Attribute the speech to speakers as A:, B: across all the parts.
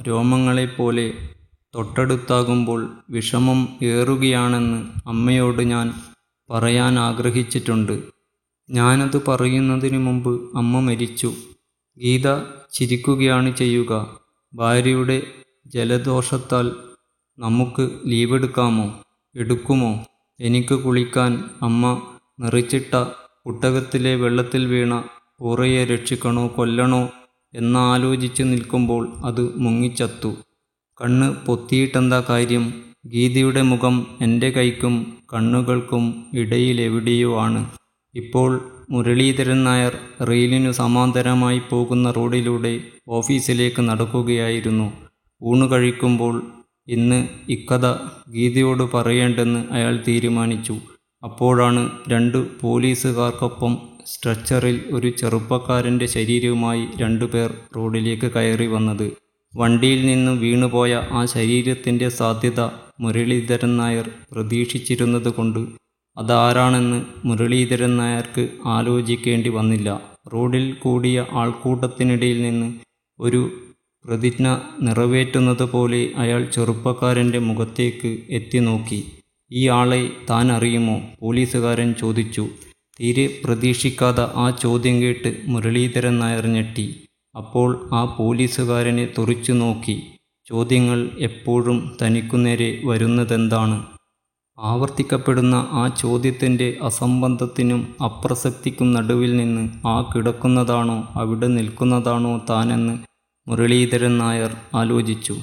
A: രോമങ്ങളെപ്പോലെ തൊട്ടടുത്താകുമ്പോൾ വിഷമം ഏറുകയാണെന്ന് അമ്മയോട് ഞാൻ പറയാൻ ആഗ്രഹിച്ചിട്ടുണ്ട് ഞാനത് പറയുന്നതിനു മുമ്പ് അമ്മ മരിച്ചു ഗീത ചിരിക്കുകയാണ് ചെയ്യുക ഭാര്യയുടെ ജലദോഷത്താൽ നമുക്ക് ലീവെടുക്കാമോ എടുക്കുമോ എനിക്ക് കുളിക്കാൻ അമ്മ നിറച്ചിട്ട കുട്ടകത്തിലെ വെള്ളത്തിൽ വീണ പൂറയെ രക്ഷിക്കണോ കൊല്ലണോ എന്നാലോചിച്ച് നിൽക്കുമ്പോൾ അത് മുങ്ങിച്ചത്തു കണ്ണ് പൊത്തിയിട്ടെന്താ കാര്യം ഗീതയുടെ മുഖം എൻ്റെ കൈക്കും കണ്ണുകൾക്കും ഇടയിലെവിടെയോ ആണ് ഇപ്പോൾ മുരളീധരൻ നായർ റെയിലിനു സമാന്തരമായി പോകുന്ന റോഡിലൂടെ ഓഫീസിലേക്ക് നടക്കുകയായിരുന്നു ഊണ് കഴിക്കുമ്പോൾ ഇന്ന് ഇക്കഥ ഗീതയോട് പറയേണ്ടെന്ന് അയാൾ തീരുമാനിച്ചു അപ്പോഴാണ് രണ്ട് പോലീസുകാർക്കൊപ്പം സ്ട്രെച്ചറിൽ ഒരു ചെറുപ്പക്കാരൻ്റെ ശരീരവുമായി രണ്ടുപേർ റോഡിലേക്ക് കയറി വന്നത് വണ്ടിയിൽ നിന്നും വീണുപോയ ആ ശരീരത്തിൻ്റെ സാധ്യത മുരളീധരൻ നായർ പ്രതീക്ഷിച്ചിരുന്നത് കൊണ്ട് അതാരാണെന്ന് മുരളീധരൻ നായർക്ക് ആലോചിക്കേണ്ടി വന്നില്ല റോഡിൽ കൂടിയ ആൾക്കൂട്ടത്തിനിടയിൽ നിന്ന് ഒരു പ്രതിജ്ഞ നിറവേറ്റുന്നത് പോലെ അയാൾ ചെറുപ്പക്കാരൻ്റെ മുഖത്തേക്ക് എത്തി നോക്കി ഈ ആളെ താൻ അറിയുമോ പോലീസുകാരൻ ചോദിച്ചു തീരെ പ്രതീക്ഷിക്കാതെ ആ ചോദ്യം കേട്ട് മുരളീധരൻ നായർ ഞെട്ടി അപ്പോൾ ആ പോലീസുകാരനെ തുറിച്ചു നോക്കി ചോദ്യങ്ങൾ എപ്പോഴും തനിക്കുനേരെ വരുന്നതെന്താണ് ആവർത്തിക്കപ്പെടുന്ന ആ ചോദ്യത്തിൻ്റെ അസംബന്ധത്തിനും അപ്രസക്തിക്കും നടുവിൽ നിന്ന് ആ കിടക്കുന്നതാണോ അവിടെ നിൽക്കുന്നതാണോ താനെന്ന് മുരളീധരൻ നായർ ആലോചിച്ചു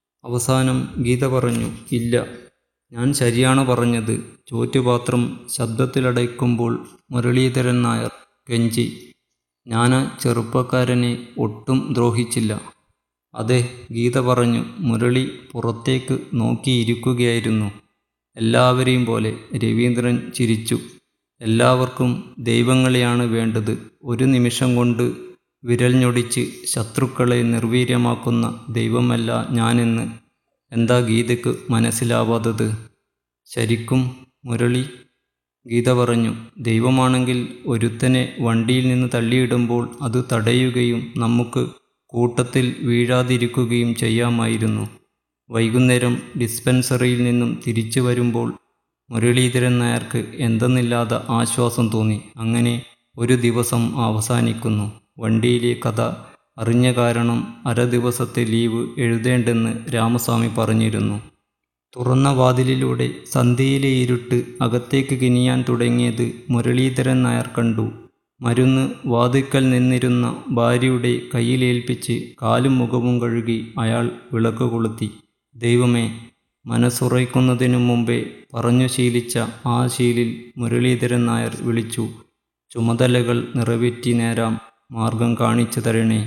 A: അവസാനം ഗീത പറഞ്ഞു ഇല്ല ഞാൻ ശരിയാണ് പറഞ്ഞത് ചോറ്റുപാത്രം ശബ്ദത്തിലടയ്ക്കുമ്പോൾ മുരളീധരൻ നായർ കെഞ്ചി ഞാൻ ആ ചെറുപ്പക്കാരനെ ഒട്ടും ദ്രോഹിച്ചില്ല അതെ ഗീത പറഞ്ഞു മുരളി പുറത്തേക്ക് നോക്കിയിരിക്കുകയായിരുന്നു എല്ലാവരെയും പോലെ രവീന്ദ്രൻ ചിരിച്ചു എല്ലാവർക്കും ദൈവങ്ങളെയാണ് വേണ്ടത് ഒരു നിമിഷം കൊണ്ട് വിരൽ ഞൊടിച്ച് ശത്രുക്കളെ നിർവീര്യമാക്കുന്ന ദൈവമല്ല ഞാനെന്ന് എന്താ ഗീതയ്ക്ക് മനസ്സിലാവാത്തത് ശരിക്കും മുരളി ഗീത പറഞ്ഞു ദൈവമാണെങ്കിൽ ഒരുത്തനെ വണ്ടിയിൽ നിന്ന് തള്ളിയിടുമ്പോൾ അത് തടയുകയും നമുക്ക് കൂട്ടത്തിൽ വീഴാതിരിക്കുകയും ചെയ്യാമായിരുന്നു വൈകുന്നേരം ഡിസ്പെൻസറിയിൽ നിന്നും തിരിച്ചു വരുമ്പോൾ മുരളീധരൻ നായർക്ക് എന്തെന്നില്ലാതെ ആശ്വാസം തോന്നി അങ്ങനെ ഒരു ദിവസം അവസാനിക്കുന്നു വണ്ടിയിലെ കഥ അറിഞ്ഞ കാരണം അര ദിവസത്തെ ലീവ് എഴുതേണ്ടെന്ന് രാമസ്വാമി പറഞ്ഞിരുന്നു തുറന്ന വാതിലിലൂടെ സന്ധ്യയിലെ ഇരുട്ട് അകത്തേക്ക് കിനിയാൻ തുടങ്ങിയത് മുരളീധരൻ നായർ കണ്ടു മരുന്ന് വാതിക്കൽ നിന്നിരുന്ന ഭാര്യയുടെ കയ്യിലേൽപ്പിച്ച് കാലും മുഖവും കഴുകി അയാൾ വിളക്ക് കൊളുത്തി ദൈവമേ മനസ്സുറയ്ക്കുന്നതിനു മുമ്പേ പറഞ്ഞു ശീലിച്ച ആ ശീലിൽ മുരളീധരൻ നായർ വിളിച്ചു ചുമതലകൾ നിറവേറ്റി നേരാം മാർഗം കാണിച്ചു തരണേ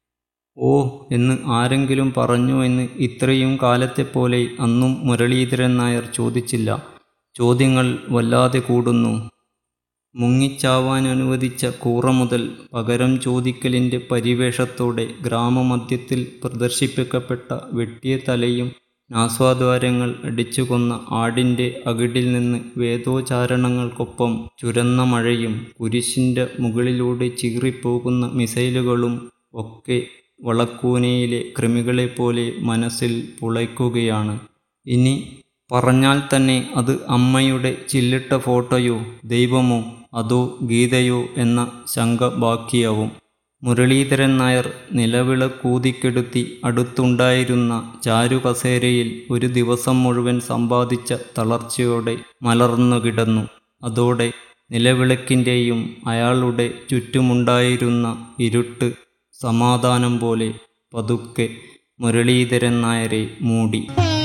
A: ഓ എന്ന് ആരെങ്കിലും പറഞ്ഞു എന്ന് ഇത്രയും കാലത്തെപ്പോലെ അന്നും മുരളീധരൻ നായർ ചോദിച്ചില്ല ചോദ്യങ്ങൾ വല്ലാതെ കൂടുന്നു മുങ്ങിച്ചാവാൻ അനുവദിച്ച കൂറ മുതൽ പകരം ചോദിക്കലിൻ്റെ പരിവേഷത്തോടെ ഗ്രാമമധ്യത്തിൽ പ്രദർശിപ്പിക്കപ്പെട്ട വെട്ടിയ തലയും നാസ്വാദ്വാരങ്ങൾ അടിച്ചുകൊന്ന ആടിൻ്റെ അകിടിൽ നിന്ന് വേദോച്ചാരണങ്ങൾക്കൊപ്പം ചുരന്ന മഴയും കുരിശിൻ്റെ മുകളിലൂടെ ചീറിപ്പോകുന്ന മിസൈലുകളും ഒക്കെ വളക്കൂനയിലെ കൃമികളെപ്പോലെ മനസ്സിൽ പുളയ്ക്കുകയാണ് ഇനി പറഞ്ഞാൽ തന്നെ അത് അമ്മയുടെ ചില്ലിട്ട ഫോട്ടോയോ ദൈവമോ അതോ ഗീതയോ എന്ന ശങ്ക ബാക്കിയാവും മുരളീധരൻ നായർ നിലവിളക്കൂതിക്കെടുത്തി അടുത്തുണ്ടായിരുന്ന ചാരുകസേരയിൽ ഒരു ദിവസം മുഴുവൻ സമ്പാദിച്ച തളർച്ചയോടെ മലർന്നു കിടന്നു അതോടെ നിലവിളക്കിൻ്റെയും അയാളുടെ ചുറ്റുമുണ്ടായിരുന്ന ഇരുട്ട് സമാധാനം പോലെ പതുക്കെ മുരളീധരൻ നായരെ മൂടി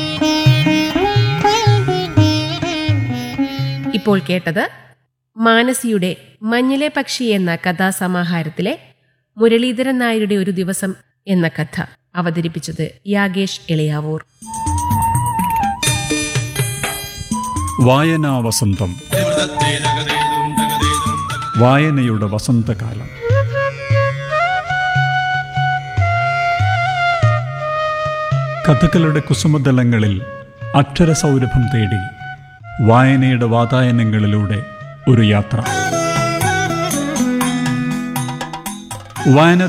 B: ഇപ്പോൾ കേട്ടത് മാനസിയുടെ മഞ്ഞിലെ പക്ഷി എന്ന കഥാസമാഹാരത്തിലെ മുരളീധരൻ നായരുടെ ഒരു ദിവസം എന്ന കഥ അവതരിപ്പിച്ചത് യാഗേഷ് എളിയാവൂർ
C: വായനാ വസന്തം വായനയുടെ വസന്തകാലം കഥകളുടെ കുസുമതലങ്ങളിൽ അക്ഷരസൗരഭം തേടി വായനയുടെ വാതായനങ്ങളിലൂടെ ഒരു യാത്ര വായന